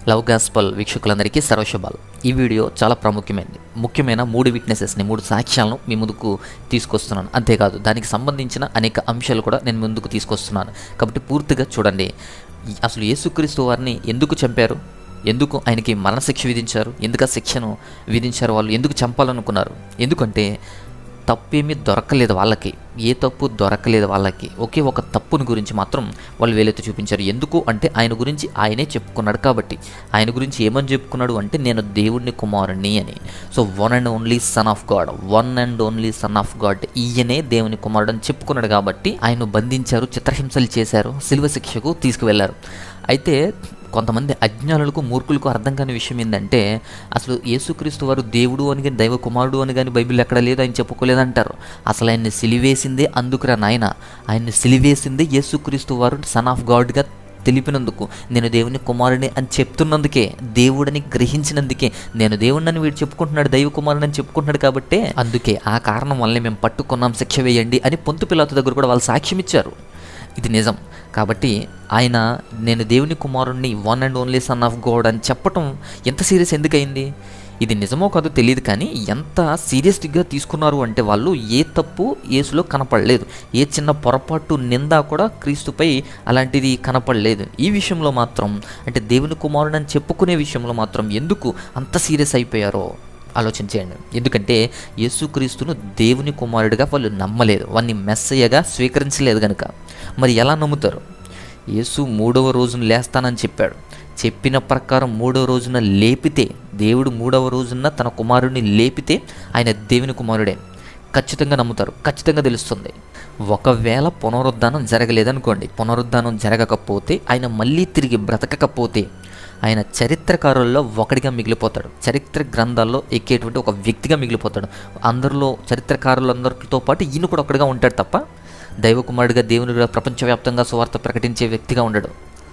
love gospel వీక్షకులందరికీ సర్వశుభాలు ఈ video చాలా ప్రాముఖ్యమైనది ముఖ్యమైన మూడు విట్నెసెస్ని మూడు సాక్ష్యాలను మీ ముందుకు తీసుకొస్తున్నాను అంతేకాదు దానికి సంబంధించిన అనేక అంశాలు కూడా నేను ముందుకు తీసుకొస్తున్నాను కాబట్టి పూర్తిగా చూడండి ఈ- అసలు యేసుక్రీస్తు వారిని ఎందుకు చంపారు ఎందుకు ఆయనకి మరణశిక్ష విధించారు ఎందుకు ఆ శిక్షను విధించారు వాళ్ళు ఎందుకు చంపాలనుకున్నారు ఎందుకంటే తప్పేమీ దొరకలేదు వాళ్ళకి ఏ తప్పు దొరకలేదు వాళ్ళకి ఒకే ఒక తప్పుని గురించి మాత్రం వాళ్ళు వేలెత్తి చూపించారు ఎందుకు అంటే ఆయన గురించి ఆయనే చెప్పుకున్నాడు కాబట్టి ఆయన గురించి ఏమని చెప్పుకున్నాడు అంటే నేను దేవుడిని కుమారుణ్ణి అని so one and only son of God one and only son of God ఈయనే దేవుని కుమారుడు అని చెప్పుకున్నాడు కాబట్టి ఆయన బంధించారు చిత్రహింసలు చేశారు శిల్వ శిక్షకు తీసుకువెళ్లారు అయితే కొంతమంది అజ్ఞానులకు మూర్ఖులకు అర్థం కాని విషయం ఏంటంటే అసలు యేసుక్రీస్తు వారు దేవుడు అని కానీ దైవ కుమారుడు అని కానీ బైబిల్ ఎక్కడ లేదు ఆయన చెప్పుకోలేదంటారు అసలు ఆయన్ని సిలివేసిందే అందుకురా నాయన ఆయన్ని సిలివేసిందే యేసుక్రీస్తు వారు సన్ ఆఫ్ గాడ్గా తెలిపినందుకు నేను దేవుని కుమారుని అని చెప్తున్నందుకే దేవుడని గ్రహించినందుకే నేను దేవుడిని వీడు చెప్పుకుంటున్నాడు దైవ కుమారుని అని చెప్పుకుంటున్నాడు కాబట్టే అందుకే ఆ కారణం వల్లనే మేము పట్టుకున్నాం శిక్ష వేయండి అని పొంతు పిల్లల దగ్గర కూడా వాళ్ళు సాక్ష్యం ఇచ్చారు ఇది నిజం కాబట్టి ఆయన నేను దేవుని కుమారుణ్ణి one and only son of God అని చెప్పటం ఎంత సీరియస్ ఎందుకయింది ఇది నిజమో కాదో తెలియదు కానీ ఎంత సీరియస్గా తీసుకున్నారు అంటే వాళ్ళు ఏ తప్పు యేసులో కనపడలేదు ఏ చిన్న పొరపాటు నింద కూడా క్రీస్తుపై అలాంటిది కనపడలేదు ఈ విషయంలో మాత్రం అంటే దేవుని కుమారుడు అని చెప్పుకునే విషయంలో మాత్రం ఎందుకు అంత సీరియస్ అయిపోయారో ఆలోచించేయండి ఎందుకంటే యేసుక్రీస్తును దేవుని కుమారుడిగా వాళ్ళు నమ్మలేదు వాన్ని మెస్సయ్యగా స్వీకరించలేదు కనుక మరి ఎలా నమ్ముతారు యేసు మూడవ రోజున లేస్తానని చెప్పాడు చెప్పిన ప్రకారం మూడవ రోజున లేపితే దేవుడు మూడవ రోజున తన కుమారుడిని లేపితే ఆయన దేవుని కుమారుడే ఖచ్చితంగా నమ్ముతారు ఖచ్చితంగా తెలుస్తుంది ఒకవేళ పునరుద్ధానం జరగలేదనుకోండి పునరుద్ధానం జరగకపోతే ఆయన మళ్ళీ తిరిగి బ్రతకకపోతే ఆయన చరిత్రకారుల్లో ఒకడిగా మిగిలిపోతాడు చరిత్ర గ్రంథాల్లో ఎక్కేటువంటి ఒక వ్యక్తిగా మిగిలిపోతాడు అందరిలో చరిత్రకారులందరితో పాటు ఈయన కూడా ఒకటిగా ఉంటాడు తప్ప దైవకుమారుడిగా దేవునిగా ప్రపంచవ్యాప్తంగా సువార్త ప్రకటించే వ్యక్తిగా ఉండడు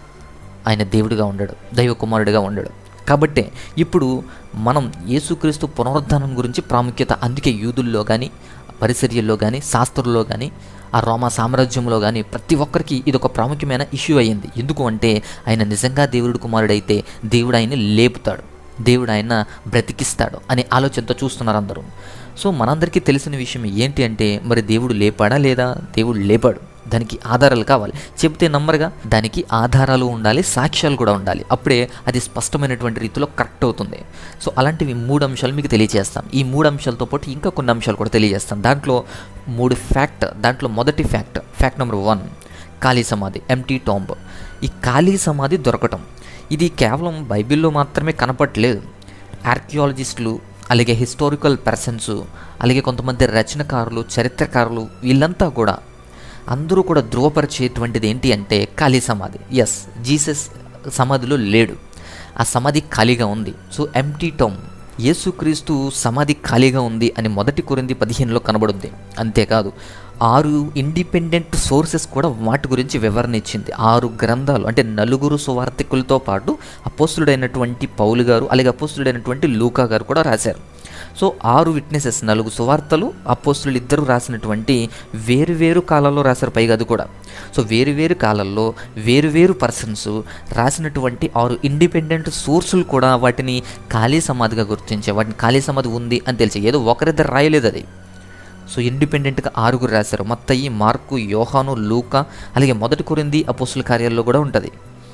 ఆయన దేవుడిగా ఉండడు దైవ కుమారుడిగా ఉండడు కాబట్టి ఇప్పుడు మనం యేసుక్రీస్తు పునరుద్ధానం గురించి ప్రాముఖ్యత అందుకే యూదుల్లో కానీ పరిసర్యల్లో కానీ శాస్త్రుల్లో కానీ ఆ రోమా సామ్రాజ్యంలో కానీ ప్రతి ఒక్కరికి ఇది ఒక ప్రాముఖ్యమైన ఇష్యూ అయ్యింది ఎందుకు అంటే ఆయన నిజంగా దేవుడి కుమారుడైతే దేవుడు ఆయన్ని లేపుతాడు దేవుడు ఆయన బ్రతికిస్తాడు అనే ఆలోచనతో చూస్తున్నారు అందరూ సో మనందరికీ తెలిసిన విషయం ఏంటి అంటే మరి దేవుడు లేపాడా లేదా దేవుడు లేపాడు దానికి ఆధారాలు కావాలి చెబితే నమ్మరుగా దానికి ఆధారాలు ఉండాలి సాక్ష్యాలు కూడా ఉండాలి అప్పుడే అది స్పష్టమైనటువంటి రీతిలో కరెక్ట్ అవుతుంది సో అలాంటివి మూడు అంశాలు మీకు తెలియజేస్తాం ఈ మూడు అంశాలతో పాటు ఇంకా కొన్ని అంశాలు కూడా తెలియజేస్తాం దాంట్లో మూడు ఫ్యాక్ట్ దాంట్లో మొదటి ఫ్యాక్ట్ ఫ్యాక్ట్ నెంబర్ వన్ ఖాళీ సమాధి ఎంటీ టాంబ్ ఈ ఖాళీ సమాధి దొరకటం ఇది కేవలం బైబిల్లో మాత్రమే కనపట్లేదు ఆర్కియాలజిస్టులు అలాగే హిస్టారికల్ పర్సన్స్ అలాగే కొంతమంది రచనకారులు చరిత్రకారులు వీళ్ళంతా కూడా అందరూ కూడా ధృవపరిచేటువంటిది ఏంటి అంటే ఖాళీ సమాధి ఎస్ జీసస్ సమాధిలో లేడు ఆ సమాధి ఖాళీగా ఉంది సో ఎంటీ టోమ్ యేసుక్రీస్తు సమాధి ఖాళీగా ఉంది అని మొదటి కొరింది పదిహేనులో కనబడుద్ది అంతేకాదు ఆరు ఇండిపెండెంట్ సోర్సెస్ కూడా వాటి గురించి వివరణ ఇచ్చింది ఆరు గ్రంథాలు అంటే నలుగురు సువార్థికులతో పాటు అపోస్తుడైనటువంటి పౌలు గారు అలాగే అపోస్తుడైనటువంటి లూకా గారు కూడా రాశారు సో ఆరు విట్నెసెస్ నలుగు సువార్తలు అపోస్తులు ఇద్దరు రాసినటువంటి వేరు వేరు కాలాల్లో రాశారు పైగా అది కూడా సో వేరు వేరు కాలాల్లో వేరు వేరు పర్సన్స్ రాసినటువంటి ఆరు ఇండిపెండెంట్ సోర్సులు కూడా వాటిని ఖాళీ సమాధిగా గుర్తించే వాటిని ఖాళీ సమాధి ఉంది అని తెలిసి ఏదో ఒకరిద్దరు రాయలేదు అది సో ఇండిపెండెంట్గా ఆరుగురు రాశారు మత్తయి మార్కు యోహాను లూకా అలాగే మొదటి కొరింది అపోస్తుల కార్యాల్లో కూడా ఉంటుంది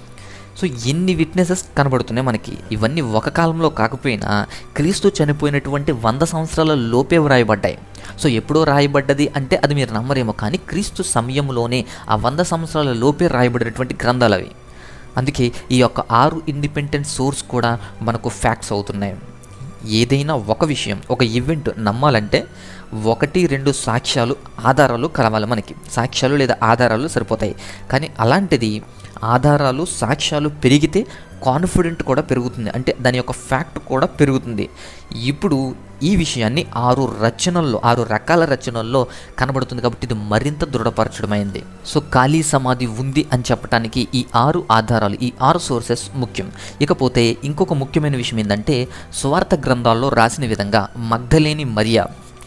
సో ఎన్ని విట్నెసెస్ కనబడుతున్నాయి మనకి ఇవన్నీ ఒక కాలంలో కాకపోయినా క్రీస్తు చనిపోయినటువంటి వంద సంవత్సరాల లోపే వ్రాయబడ్డాయి సో ఎప్పుడో రాయబడ్డది అంటే అది మీరు నమ్మరేమో కానీ క్రీస్తు సమయంలోనే ఆ వంద సంవత్సరాల లోపే రాయబడినటువంటి గ్రంథాలు అవి అందుకే ఈ యొక్క ఆరు ఇండిపెండెంట్ సోర్స్ కూడా మనకు ఫ్యాక్ట్స్ అవుతున్నాయి ఏదైనా ఒక విషయం ఒక ఈవెంట్ నమ్మాలంటే ఒకటి రెండు సాక్ష్యాలు ఆధారాలు కలవాలి మనకి సాక్ష్యాలు లేదా ఆధారాలు సరిపోతాయి కానీ అలాంటిది ఆధారాలు సాక్ష్యాలు పెరిగితే కాన్ఫిడెంట్ కూడా పెరుగుతుంది అంటే దాని యొక్క ఫ్యాక్ట్ కూడా పెరుగుతుంది ఇప్పుడు ఈ విషయాన్ని ఆరు రచనల్లో ఆరు రకాల రచనల్లో కనబడుతుంది కాబట్టి ఇది మరింత దృఢపరచడమైంది సో ఖాళీ సమాధి ఉంది అని చెప్పడానికి ఈ ఆరు ఆధారాలు ఈ ఆరు సోర్సెస్ ముఖ్యం ఇకపోతే ఇంకొక ముఖ్యమైన విషయం ఏంటంటే స్వార్థ గ్రంథాల్లో రాసిన విధంగా మగ్ధలేని మరియా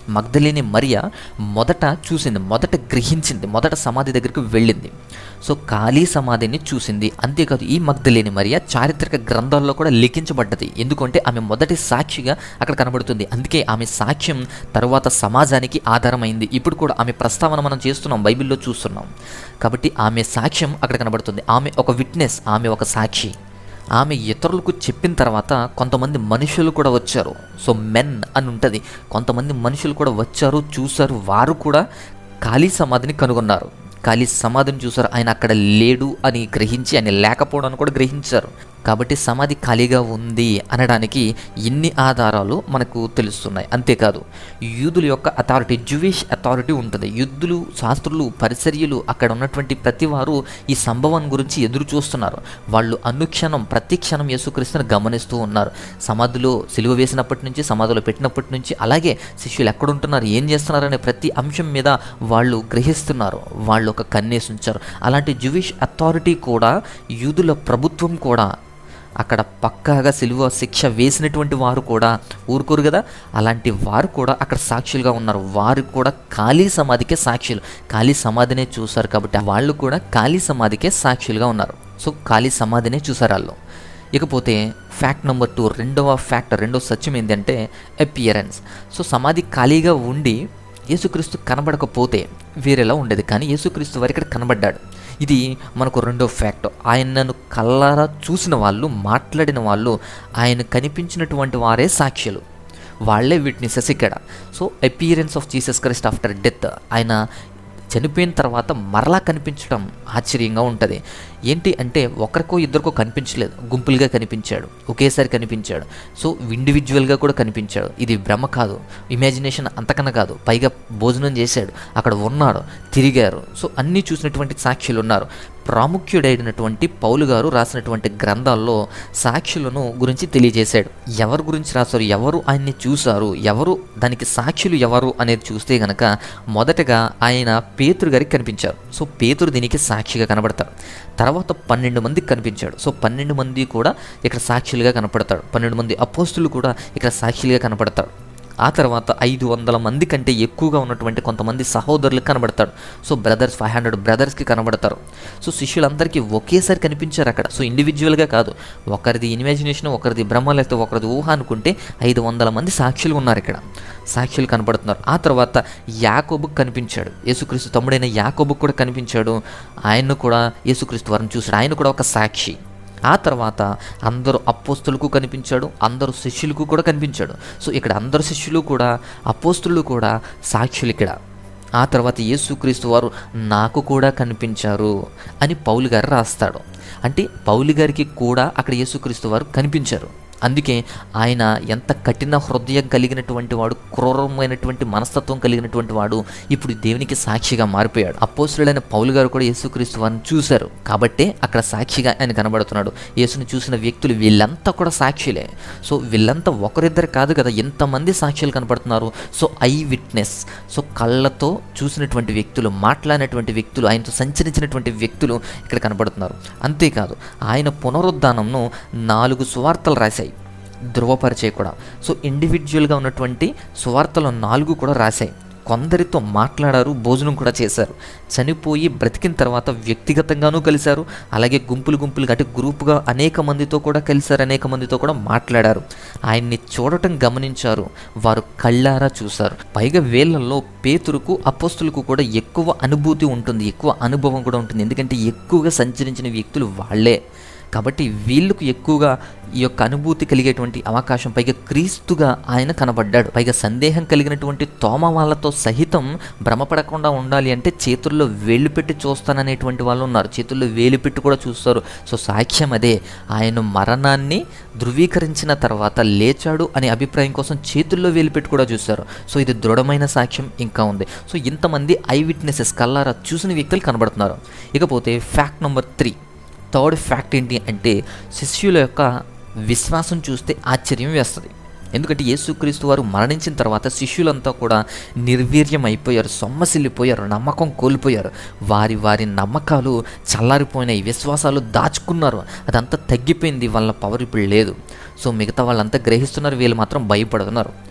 మగ్ధలేని మరియ మొదట చూసింది మొదట గ్రహించింది మొదట సమాధి దగ్గరికి వెళ్ళింది సో ఖాళీ సమాధిని చూసింది అంతేకాదు ఈ మగ్ధలేని మరియ చారిత్రక గ్రంథాల్లో కూడా లిఖించబడ్డది ఎందుకంటే ఆమె మొదటి సాక్షిగా అక్కడ కనబడుతుంది అందుకే ఆమె సాక్ష్యం తర్వాత సమాజానికి ఆధారమైంది ఇప్పుడు కూడా ఆమె ప్రస్తావన మనం చేస్తున్నాం బైబిల్లో చూస్తున్నాం కాబట్టి ఆమె సాక్ష్యం అక్కడ కనబడుతుంది ఆమె ఒక విట్నెస్ ఆమె ఒక సాక్షి ఆమె ఇతరులకు చెప్పిన తర్వాత కొంతమంది మనుషులు కూడా వచ్చారు సో మెన్ అని ఉంటుంది కొంతమంది మనుషులు కూడా వచ్చారు చూశారు వారు కూడా ఖాళీ సమాధిని కనుగొన్నారు ఖాళీ సమాధిని చూశారు ఆయన అక్కడ లేడు అని గ్రహించి ఆయన లేకపోవడాన్ని కూడా గ్రహించారు కాబట్టి సమాధి ఖాళీగా ఉంది అనడానికి ఇన్ని ఆధారాలు మనకు తెలుస్తున్నాయి అంతేకాదు యూదుల యొక్క అథారిటీ జువిష్ అథారిటీ ఉంటుంది యుద్ధులు శాస్త్రులు పరిచర్యలు అక్కడ ఉన్నటువంటి ప్రతి వారు ఈ సంభవం గురించి ఎదురు చూస్తున్నారు వాళ్ళు అనుక్షణం ప్రతి క్షణం యేసుక్రీస్తుని గమనిస్తూ ఉన్నారు సమాధిలో సిలువ వేసినప్పటి నుంచి సమాధిలో పెట్టినప్పటి నుంచి అలాగే శిష్యులు ఎక్కడుంటున్నారు ఏం చేస్తున్నారు అనే ప్రతి అంశం మీద వాళ్ళు గ్రహిస్తున్నారు వాళ్ళు ఒక కన్నేసి ఉంచారు అలాంటి జువిష్ అథారిటీ కూడా యూదుల ప్రభుత్వం కూడా అక్కడ పక్కాగా సిలువ శిక్ష వేసినటువంటి వారు కూడా ఊరుకోరు కదా అలాంటి వారు కూడా అక్కడ సాక్షులుగా ఉన్నారు వారు కూడా ఖాళీ సమాధికే సాక్షులు ఖాళీ సమాధినే చూశారు కాబట్టి వాళ్ళు కూడా ఖాళీ సమాధికే సాక్షులుగా ఉన్నారు సో ఖాళీ సమాధినే చూశారు వాళ్ళు ఇకపోతే ఫ్యాక్ట్ నెంబర్ టూ రెండవ ఫ్యాక్ట్ రెండవ సత్యం ఏంటంటే అపియరెన్స్ సో సమాధి ఖాళీగా ఉండి యేసుక్రీస్తు కనబడకపోతే వేరేలా ఉండేది కానీ యేసుక్రీస్తు వారి ఇక్కడ కనబడ్డాడు ఇది మనకు రెండో ఫ్యాక్ట్ ఆయనను కల్లారా చూసిన వాళ్ళు మాట్లాడిన వాళ్ళు ఆయన కనిపించినటువంటి వారే సాక్షులు వాళ్ళే విట్నెసెస్ ఇక్కడ so appearance of Jesus Christ after death ఆయన చనిపోయిన తర్వాత మరలా కనిపించడం ఆశ్చర్యంగా ఉంటుంది ఏంటి అంటే ఒకరికో ఇద్దరికో కనిపించలేదు గుంపులుగా కనిపించాడు ఒకేసారి కనిపించాడు సో ఇండివిజువల్గా కూడా కనిపించాడు ఇది భ్రమ కాదు ఇమాజినేషన్ అంతకన్నా కాదు పైగా భోజనం చేశాడు అక్కడ ఉన్నాడు తిరిగారు సో అన్నీ చూసినటువంటి సాక్షులు ఉన్నారు ప్రాముఖ్యుడైనటువంటి పౌలు గారు రాసినటువంటి గ్రంథాల్లో సాక్షులను గురించి తెలియజేశాడు ఎవరి గురించి రాశారు ఎవరు ఆయన్ని చూశారు ఎవరు దానికి సాక్షులు ఎవరు అనేది చూస్తే గనక మొదటగా ఆయన పేతురు గారికి కనిపించారు సో పేతురు దీనికి సాక్షిగా కనబడతారు తర్వాత పన్నెండు మందికి కనిపించాడు సో పన్నెండు మంది కూడా ఇక్కడ సాక్షులుగా కనపడతాడు పన్నెండు మంది అపోస్తులు కూడా ఇక్కడ సాక్షులుగా కనపడతాడు ఆ తర్వాత ఐదు వందల మంది కంటే ఎక్కువగా ఉన్నటువంటి కొంతమంది సహోదరులకు కనబడతాడు సో బ్రదర్స్ ఫైవ్ హండ్రెడ్ బ్రదర్స్కి కనబడతారు సో శిష్యులందరికీ ఒకేసారి కనిపించారు అక్కడ సో ఇండివిజువల్గా కాదు ఒకరిది ఇమాజినేషన్ ఒకరిది బ్రహ్మ లేకపోతే ఒకరిది ఊహ అనుకుంటే ఐదు వందల మంది సాక్షులు ఉన్నారు ఇక్కడ సాక్షులు కనబడుతున్నారు ఆ తర్వాత యాకోబుకు కనిపించాడు యేసుక్రీస్తు తమ్ముడైన యాకోబుకు కూడా కనిపించాడు ఆయన్ను కూడా యేసుక్రీస్తు వారిని చూశాడు ఆయన కూడా ఒక సాక్షి ఆ తర్వాత అందరూ అపోస్తులకు కనిపించాడు అందరూ శిష్యులకు కూడా కనిపించాడు సో ఇక్కడ అందరు శిష్యులు కూడా అపోస్తులు కూడా సాక్షులు ఇక్కడ ఆ తర్వాత యేసుక్రీస్తు వారు నాకు కూడా కనిపించారు అని పౌలు గారు రాస్తాడు అంటే పౌలు గారికి కూడా అక్కడ యేసుక్రీస్తు వారు కనిపించారు అందుకే ఆయన ఎంత కఠిన హృదయం కలిగినటువంటి వాడు క్రూరమైనటువంటి మనస్తత్వం కలిగినటువంటి వాడు ఇప్పుడు దేవునికి సాక్షిగా మారిపోయాడు అపోసులైన పౌలు గారు కూడా యేసుక్రీస్తు వారిని చూశారు కాబట్టే అక్కడ సాక్షిగా ఆయన కనబడుతున్నాడు యేసుని చూసిన వ్యక్తులు వీళ్ళంతా కూడా సాక్షులే సో వీళ్ళంతా ఒకరిద్దరు కాదు కదా ఎంతమంది సాక్షులు కనబడుతున్నారు సో ఐ విట్నెస్ సో కళ్ళతో చూసినటువంటి వ్యక్తులు మాట్లాడినటువంటి వ్యక్తులు ఆయనతో సంచరించినటువంటి వ్యక్తులు ఇక్కడ కనబడుతున్నారు అంతేకాదు ఆయన పునరుద్ధానంను నాలుగు సువార్తలు రాశాయి ధృవపరిచే కూడా సో ఇండివిజువల్గా ఉన్నటువంటి సువార్తలు నాలుగు కూడా రాశాయి కొందరితో మాట్లాడారు భోజనం కూడా చేశారు చనిపోయి బ్రతికిన తర్వాత వ్యక్తిగతంగానూ కలిశారు అలాగే గుంపులు గుంపులుగా అంటే గ్రూపుగా అనేక మందితో కూడా కలిశారు అనేక మందితో కూడా మాట్లాడారు ఆయన్ని చూడటం గమనించారు వారు కళ్ళారా చూశారు పైగా వేళ్లలో పేతురుకు అపోస్తులకు కూడా ఎక్కువ అనుభూతి ఉంటుంది ఎక్కువ అనుభవం కూడా ఉంటుంది ఎందుకంటే ఎక్కువగా సంచరించిన వ్యక్తులు వాళ్ళే కాబట్టి వీళ్ళకు ఎక్కువగా ఈ యొక్క అనుభూతి కలిగేటువంటి అవకాశం పైగా క్రీస్తుగా ఆయన కనబడ్డాడు పైగా సందేహం కలిగినటువంటి తోమ వాళ్ళతో సహితం భ్రమపడకుండా ఉండాలి అంటే చేతుల్లో వేలు పెట్టి చూస్తాననేటువంటి వాళ్ళు ఉన్నారు చేతుల్లో వేలు పెట్టి కూడా చూస్తారు సో సాక్ష్యం అదే ఆయన మరణాన్ని ధృవీకరించిన తర్వాత లేచాడు అనే అభిప్రాయం కోసం చేతుల్లో వేలు పెట్టి కూడా చూస్తారు సో ఇది దృఢమైన సాక్ష్యం ఇంకా ఉంది సో ఇంతమంది ఐ విట్నెసెస్ కల్లారా చూసిన వ్యక్తులు కనబడుతున్నారు ఇకపోతే fact number three third fact ఏంటి అంటే శిష్యుల యొక్క విశ్వాసం చూస్తే ఆశ్చర్యం వేస్తుంది ఎందుకంటే యేసుక్రీస్తు వారు మరణించిన తర్వాత శిష్యులంతా కూడా నిర్వీర్యం అయిపోయారు సొమ్మసిల్లిపోయారు నమ్మకం కోల్పోయారు వారి వారి నమ్మకాలు చల్లారిపోయినాయి విశ్వాసాలు దాచుకున్నారు అదంతా తగ్గిపోయింది వాళ్ళ పవర్ ఇప్పుడు లేదు సో మిగతా వాళ్ళంతా గ్రహిస్తున్నారు వీళ్ళు మాత్రం భయపడుతున్నారు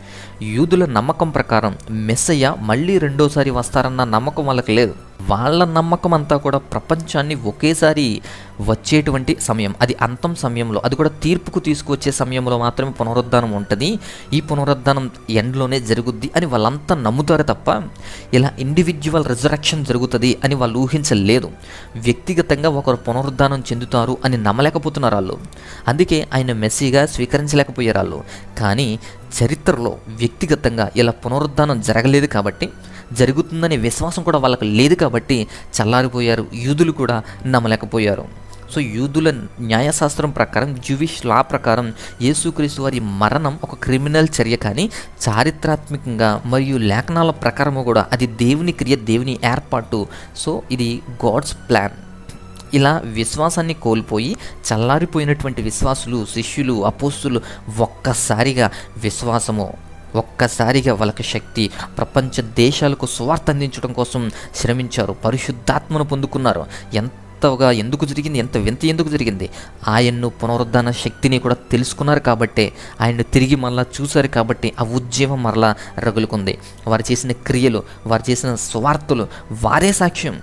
యూదుల నమ్మకం ప్రకారం మెస్సయ్య మళ్ళీ రెండోసారి వస్తారన్న నమ్మకం వాళ్ళకి లేదు వాళ్ళ నమ్మకం అంతా కూడా ప్రపంచాన్ని ఒకేసారి వచ్చేటువంటి సమయం అది అంతం సమయంలో అది కూడా తీర్పుకు తీసుకువచ్చే సమయంలో మాత్రమే పునరుద్ధానం ఉంటుంది ఈ పునరుద్ధానం ఎండ్లోనే జరుగుద్ది అని వాళ్ళంతా నమ్ముతారు తప్ప ఇలా ఇండివిజువల్ రిజరక్షన్ జరుగుతుంది అని వాళ్ళు ఊహించలేదు వ్యక్తిగతంగా ఒకరు పునరుద్ధానం చెందుతారు అని నమ్మలేకపోతున్నారు వాళ్ళు అందుకే ఆయన మెస్సీగా స్వీకరించలేకపోయారు వాళ్ళు కానీ చరిత్రలో వ్యక్తిగతంగా ఇలా పునరుద్ధానం జరగలేదు కాబట్టి జరుగుతుందనే విశ్వాసం కూడా వాళ్ళకి లేదు కాబట్టి చల్లారిపోయారు యూదులు కూడా నమ్మలేకపోయారు సో యూదుల న్యాయశాస్త్రం ప్రకారం జూవిష్ లా ప్రకారం యేసుక్రీస్తు వారి మరణం ఒక క్రిమినల్ చర్య కానీ చారిత్రాత్మకంగా మరియు లేఖనాల ప్రకారము కూడా అది దేవుని క్రియ దేవుని ఏర్పాటు సో ఇది గాడ్స్ ప్లాన్ ఇలా విశ్వాసాన్ని కోల్పోయి చల్లారిపోయినటువంటి విశ్వాసులు శిష్యులు అపోస్తులు ఒక్కసారిగా విశ్వాసము ఒక్కసారిగా వాళ్ళకి శక్తి ప్రపంచ దేశాలకు సువార్త అందించడం కోసం శ్రమించారు పరిశుద్ధాత్మను పొందుకున్నారు ఎంతగా ఎందుకు జరిగింది ఎంత వింత ఎందుకు జరిగింది ఆయన్ను పునరుద్ధాన శక్తిని కూడా తెలుసుకున్నారు కాబట్టే ఆయన్ను తిరిగి మళ్ళా చూశారు కాబట్టి ఆ ఉద్యమం మరలా రగులుకుంది వారు చేసిన క్రియలు వారు చేసిన స్వార్థలు వారే సాక్ష్యం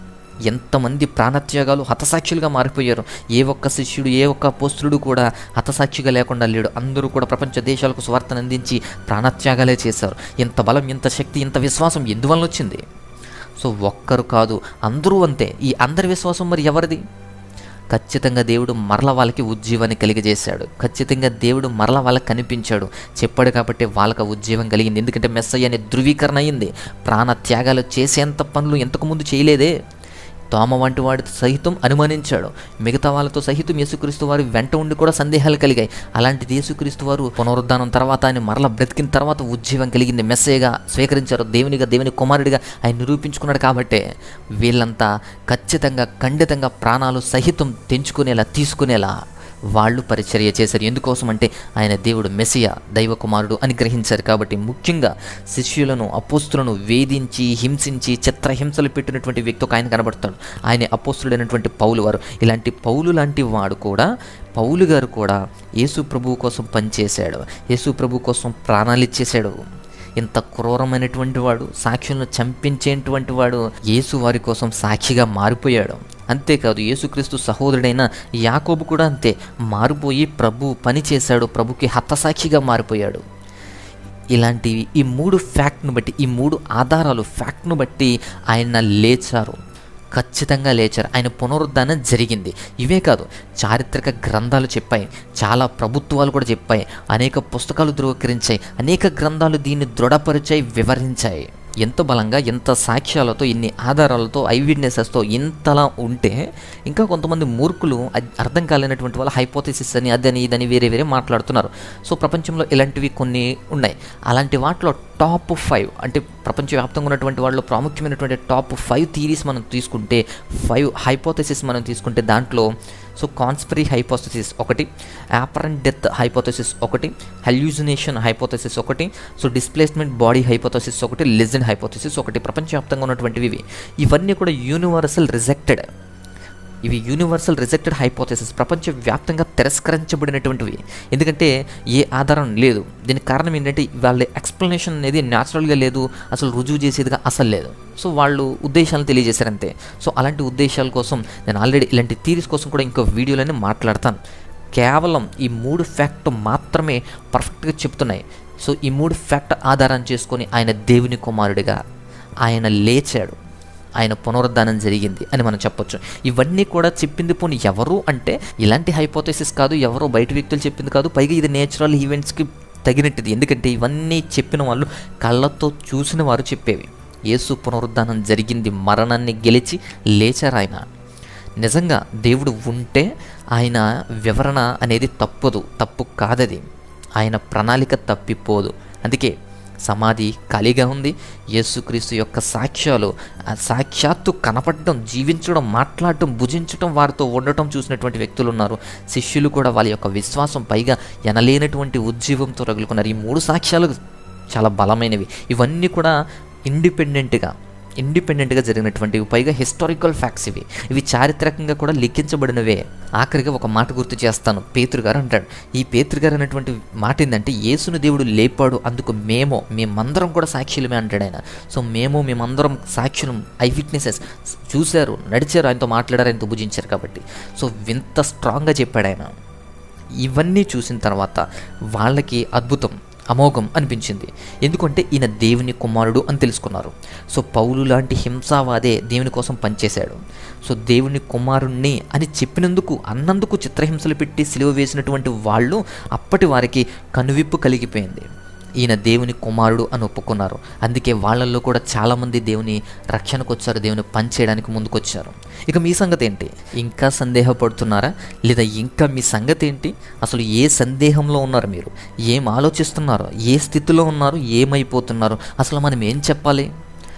ఎంతమంది ప్రాణత్యాగాలు హతసాక్షులుగా మారిపోయారు ఏ ఒక్క శిష్యుడు ఏ ఒక్క పోస్తుడు కూడా హతసాక్షిగా లేకుండా లేడు అందరూ కూడా ప్రపంచ దేశాలకు స్వార్థను అందించి ప్రాణత్యాగాలే చేశారు ఎంత బలం ఎంత శక్తి ఎంత విశ్వాసం ఎందువల్ల వచ్చింది సో ఒక్కరు కాదు అందరూ అంతే ఈ అందరి విశ్వాసం మరి ఎవరిది ఖచ్చితంగా దేవుడు మరల వాళ్ళకి ఉజ్జీవాన్ని కలిగజేశాడు ఖచ్చితంగా దేవుడు మరల వాళ్ళకి కనిపించాడు చెప్పాడు కాబట్టి వాళ్ళకి ఆ ఉజ్జీవం కలిగింది ఎందుకంటే మెస్సయ్య అనే ధృవీకరణ అయింది ప్రాణ త్యాగాలు చేసేంత పనులు ఎంతకుముందు చేయలేదే తోమ వంటి వాడి సహితం అనుమానించాడు మిగతా వాళ్ళతో సహితం యేసుక్రీస్తు వారి వెంట ఉండి కూడా సందేహాలు కలిగాయి అలాంటిది యేసుక్రీస్తు వారు పునరుద్ధానం తర్వాత ఆయన మరల బ్రతికిన తర్వాత ఉజ్జీవం కలిగింది మెస్సేగా స్వీకరించారు దేవునిగా దేవుని కుమారుడిగా ఆయన నిరూపించుకున్నాడు కాబట్టే వీళ్ళంతా ఖచ్చితంగా ఖండితంగా ప్రాణాలు సహితం తెంచుకునేలా తీసుకునేలా వాళ్ళు పరిచర్య చేశారు ఎందుకోసం అంటే ఆయన దేవుడు మెస్సియా దైవ కుమారుడు అని గ్రహించారు కాబట్టి ముఖ్యంగా శిష్యులను అపోస్తులను వేధించి హింసించి చిత్రహింసలు పెట్టినటువంటి వ్యక్తి ఒక ఆయన కనబడతాడు ఆయన అపోస్తుడైనటువంటి పౌలు వారు ఇలాంటి పౌలు లాంటి వాడు కూడా పౌలు గారు కూడా యేసు ప్రభువు కోసం పనిచేశాడు యేసు ప్రభు కోసం ప్రాణాలు ఇచ్చేశాడు ఇంత క్రూరమైనటువంటి వాడు సాక్షులను చంపించేటువంటి వాడు యేసు వారి కోసం సాక్షిగా మారిపోయాడు అంతేకాదు యేసుక్రీస్తు సహోదరుడైన యాకోబు కూడా అంతే మారిపోయి ప్రభు పని చేశాడు ప్రభుకి హతసాక్షిగా మారిపోయాడు ఇలాంటి ఈ మూడు ఫ్యాక్ట్ను బట్టి ఈ మూడు ఆధారాలు ఫ్యాక్ట్ను బట్టి ఆయన లేచారు ఖచ్చితంగా లేచారు ఆయన పునరుద్ధానం జరిగింది ఇవే కాదు చారిత్రక గ్రంథాలు చెప్పాయి చాలా ప్రభుత్వాలు కూడా చెప్పాయి అనేక పుస్తకాలు ధృవీకరించాయి అనేక గ్రంథాలు దీన్ని దృఢపరిచాయి వివరించాయి ఎంత బలంగా ఎంత సాక్ష్యాలతో ఇన్ని ఆధారాలతో ఐ విట్నెసెస్తో ఇంతలా ఉంటే ఇంకా కొంతమంది మూర్ఖులు అది అర్థం కాలేనటువంటి వాళ్ళ హైపోథెసిస్ అని అదని ఇదని వేరే వేరే మాట్లాడుతున్నారు సో ప్రపంచంలో ఇలాంటివి కొన్ని ఉన్నాయి అలాంటి వాటిలో టాప్ ఫైవ్ అంటే ప్రపంచవ్యాప్తంగా ఉన్నటువంటి వాళ్ళలో ప్రాముఖ్యమైనటువంటి టాప్ ఫైవ్ థీరీస్ మనం తీసుకుంటే ఫైవ్ హైపోథెసిస్ మనం తీసుకుంటే దాంట్లో సో కాన్స్పరీ హైపోథెసిస్ ఒకటి యాపరెంట్ డెత్ హైపోథెసిస్ ఒకటి హల్యూజినేషన్ హైపోథెసిస్ ఒకటి సో డిస్ప్లేస్మెంట్ బాడీ హైపోథెసిస్ ఒకటి లిజన్ హైపోథెసిస్ ఒకటి ప్రపంచవ్యాప్తంగా ఉన్నటువంటివి ఇవి ఇవన్నీ కూడా యూనివర్సల్ రిజెక్టెడ్ ఇవి యూనివర్సల్ రిజెక్టెడ్ హైపోథెసిస్ ప్రపంచవ్యాప్తంగా తిరస్కరించబడినటువంటివి ఎందుకంటే ఏ ఆధారం లేదు దీనికి కారణం ఏంటంటే వాళ్ళ ఎక్స్ప్లెనేషన్ అనేది న్యాచురల్గా లేదు అసలు రుజువు చేసేదిగా అసలు లేదు సో వాళ్ళు ఉద్దేశాలను తెలియజేశారు అంతే సో అలాంటి ఉద్దేశాల కోసం నేను ఆల్రెడీ ఇలాంటి థీరీస్ కోసం కూడా ఇంకో వీడియోలని మాట్లాడతాను కేవలం ఈ మూడు ఫ్యాక్ట్ మాత్రమే పర్ఫెక్ట్గా చెప్తున్నాయి సో ఈ మూడు ఫ్యాక్ట్ ఆధారం చేసుకొని ఆయన దేవుని కుమారుడిగా ఆయన లేచాడు ఆయన పునరుద్ధానం జరిగింది అని మనం చెప్పొచ్చు ఇవన్నీ కూడా చెప్పింది పోనీ ఎవరు అంటే ఇలాంటి హైపోథెసిస్ కాదు ఎవరో బయట వ్యక్తులు చెప్పింది కాదు పైగా ఇది నేచురల్ ఈవెంట్స్కి తగినట్టుది ఎందుకంటే ఇవన్నీ చెప్పిన వాళ్ళు కళ్ళతో చూసిన వారు చెప్పేవి యేసు పునరుద్ధానం జరిగింది మరణాన్ని గెలిచి లేచారు ఆయన నిజంగా దేవుడు ఉంటే ఆయన వివరణ అనేది తప్పదు తప్పు కాదది ఆయన ప్రణాళిక తప్పిపోదు అందుకే సమాధి ఖాళీగా ఉంది యేసుక్రీస్తు యొక్క సాక్ష్యాలు ఆ సాక్షాత్తు కనపడటం జీవించడం మాట్లాడటం భుజించడం వారితో ఉండటం చూసినటువంటి వ్యక్తులు ఉన్నారు శిష్యులు కూడా వాళ్ళ యొక్క విశ్వాసం పైగా ఎనలేనటువంటి ఉజ్జీవంతో రగులుకున్నారు ఈ మూడు సాక్ష్యాలు చాలా బలమైనవి ఇవన్నీ కూడా ఇండిపెండెంట్గా ఇండిపెండెంట్గా జరిగినటువంటివి పైగా హిస్టారికల్ ఫ్యాక్ట్స్ ఇవి ఇవి చారిత్రకంగా కూడా లిఖించబడినవే ఆఖరిగా ఒక మాట గుర్తు చేస్తాను పేతురు గారు అంటాడు ఈ పేతురు గారు అనేటువంటి మాట ఏంటంటే యేసును దేవుడు లేపాడు అందుకు మేము మేమందరం కూడా సాక్షులమే అంటాడు ఆయన సో మేము మేమందరం సాక్షులం ఐ విట్నెసెస్ చూశారు నడిచారు ఆయనతో మాట్లాడారు ఆయనతో భుజించారు కాబట్టి సో వింత స్ట్రాంగ్గా చెప్పాడు ఆయన ఇవన్నీ చూసిన తర్వాత వాళ్ళకి అద్భుతం అమోఘం అనిపించింది ఎందుకంటే ఈయన దేవుని కుమారుడు అని తెలుసుకున్నారు సో పౌలు లాంటి హింసావాదే దేవుని కోసం పనిచేశాడు సో దేవుని కుమారుణ్ణి అని చెప్పినందుకు అన్నందుకు చిత్రహింసలు పెట్టి సిలువ వేసినటువంటి వాళ్ళు అప్పటి వారికి కనువిప్పు కలిగిపోయింది ఈయన దేవుని కుమారుడు అని ఒప్పుకున్నారు అందుకే వాళ్ళల్లో కూడా చాలామంది దేవుని రక్షణకు వచ్చారు దేవుని పని చేయడానికి ముందుకొచ్చారు ఇక మీ సంగతి ఏంటి ఇంకా సందేహపడుతున్నారా లేదా ఇంకా మీ సంగతి ఏంటి అసలు ఏ సందేహంలో ఉన్నారు మీరు ఏం ఆలోచిస్తున్నారు ఏ స్థితిలో ఉన్నారు ఏమైపోతున్నారు అసలు మనం ఏం చెప్పాలి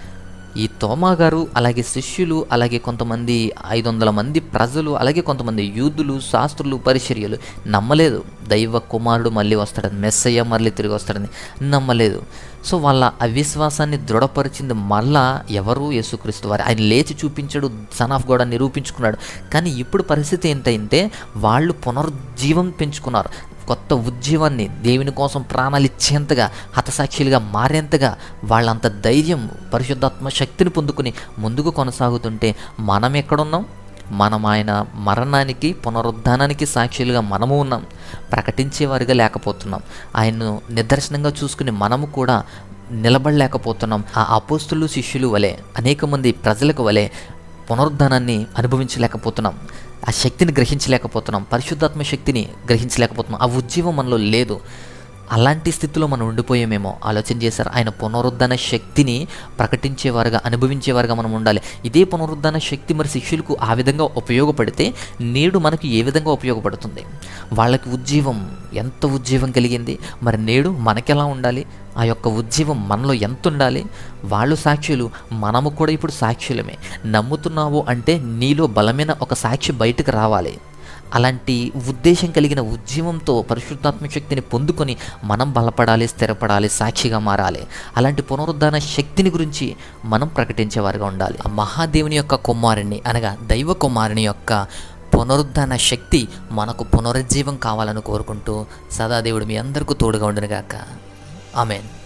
ఈ తోమా గారు అలాగే శిష్యులు అలాగే కొంతమంది ఐదు వందల మంది ప్రజలు అలాగే కొంతమంది యూదులు శాస్త్రులు పరిచర్యలు నమ్మలేదు దైవ కుమారుడు మళ్ళీ వస్తాడని మెస్సయ్య మళ్ళీ తిరిగి వస్తాడని నమ్మలేదు సో వాళ్ళ అవిశ్వాసాన్ని దృఢపరిచింది మళ్ళా ఎవరు యేసుక్రీస్తు వారు ఆయన లేచి చూపించాడు సన్ ఆఫ్ గాడ్ అని నిరూపించుకున్నాడు కానీ ఇప్పుడు పరిస్థితి ఏంటంటే వాళ్ళు పునరుజ్జీవం పెంచుకున్నారు కొత్త ఉద్యమాన్ని దేవుని కోసం ప్రాణాలు ఇచ్చేంతగా హతసాక్షులుగా మారేంతగా వాళ్ళంత ధైర్యం పరిశుద్ధాత్మ శక్తిని పొందుకుని ముందుకు కొనసాగుతుంటే మనం ఎక్కడున్నాం మనం ఆయన మరణానికి పునరుద్ధానానికి సాక్షులుగా మనము ఉన్నాం ప్రకటించేవారిగా లేకపోతున్నాం ఆయన్ను నిదర్శనంగా చూసుకుని మనము కూడా నిలబడలేకపోతున్నాం ఆ అపోస్తులు శిష్యులు వలె అనేక మంది ప్రజలకు వలె పునరుద్ధానాన్ని అనుభవించలేకపోతున్నాం ఆ శక్తిని గ్రహించలేకపోతున్నాం పరిశుద్ధాత్మ శక్తిని గ్రహించలేకపోతున్నాం ఆ ఉజ్జీవం మనలో లేదు అలాంటి స్థితిలో మనం ఉండిపోయామేమో ఆలోచన చేశారు ఆయన పునరుద్ధరణ శక్తిని ప్రకటించేవారుగా అనుభవించేవారుగా మనం ఉండాలి ఇదే పునరుద్ధరణ శక్తి మరి శిష్యులకు ఆ విధంగా ఉపయోగపడితే నేడు మనకు ఏ విధంగా ఉపయోగపడుతుంది వాళ్ళకి ఉజ్జీవం ఎంత ఉజ్జీవం కలిగింది మరి నేడు మనకెలా ఉండాలి ఆ యొక్క ఉజ్జీవం మనలో ఎంత ఉండాలి వాళ్ళు సాక్షులు మనము కూడా ఇప్పుడు సాక్షులమే నమ్ముతున్నావు అంటే నీలో బలమైన ఒక సాక్షి బయటకు రావాలి అలాంటి ఉద్దేశం కలిగిన ఉద్యమంతో పరిశుద్ధాత్మ శక్తిని పొందుకొని మనం బలపడాలి స్థిరపడాలి సాక్షిగా మారాలి అలాంటి పునరుద్ధాన శక్తిని గురించి మనం ప్రకటించేవారుగా ఉండాలి ఆ మహాదేవుని యొక్క కుమారుని అనగా దైవ కుమారుని యొక్క పునరుద్ధాన శక్తి మనకు పునరుజ్జీవం కావాలని కోరుకుంటూ సదాదేవుడు మీ అందరికీ తోడుగా ఉండునుగాక ఆమెన్